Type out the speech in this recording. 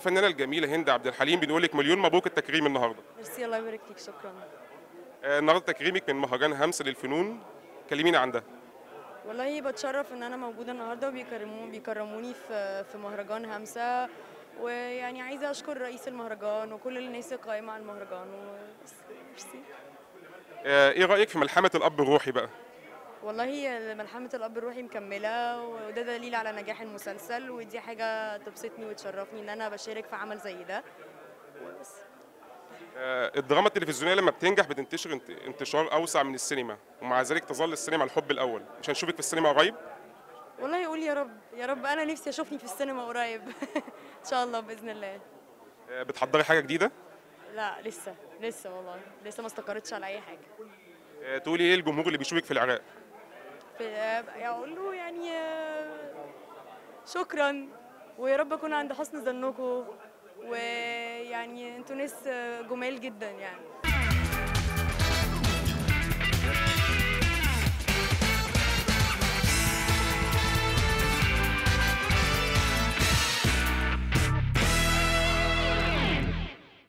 الفنانه الجميله هند عبد الحليم بنقول لك مليون مبروك التكريم النهارده ميرسي الله يبارك فيك شكرا آه، النهارده تكريمك من مهرجان همس للفنون كلمينا عن ده والله بتشرف ان انا موجوده النهارده وبيكرموني بيكرموني في في مهرجان همسه ويعني عايزه اشكر رئيس المهرجان وكل الناس القائمه على المهرجان وبس ميرسي آه، ايه رايك في ملحمه الاب الروحي بقى والله ملحمه الاب الروحي مكمله وده دليل على نجاح المسلسل ودي حاجه تبسطني وتشرفني ان انا بشارك في عمل زي ده وبس آه، الدراما التلفزيونيه لما بتنجح بتنتشر انت- انتشار اوسع من السينما ومع ذلك تظل السينما الحب الاول مش هنشوفك في السينما قريب والله يقول يا رب يا رب انا نفسي اشوفني في السينما قريب ان شاء الله باذن الله آه، بتحضري حاجه جديده لا لسه لسه والله لسه ما استقرتش على اي حاجه آه، تقولي ايه الجمهور اللي بيشوفك في العراق في اقول له يعني آه، شكرا ويا رب اكون عند حسن ظنكم ويعني انتوا ناس آه، جمال جدا يعني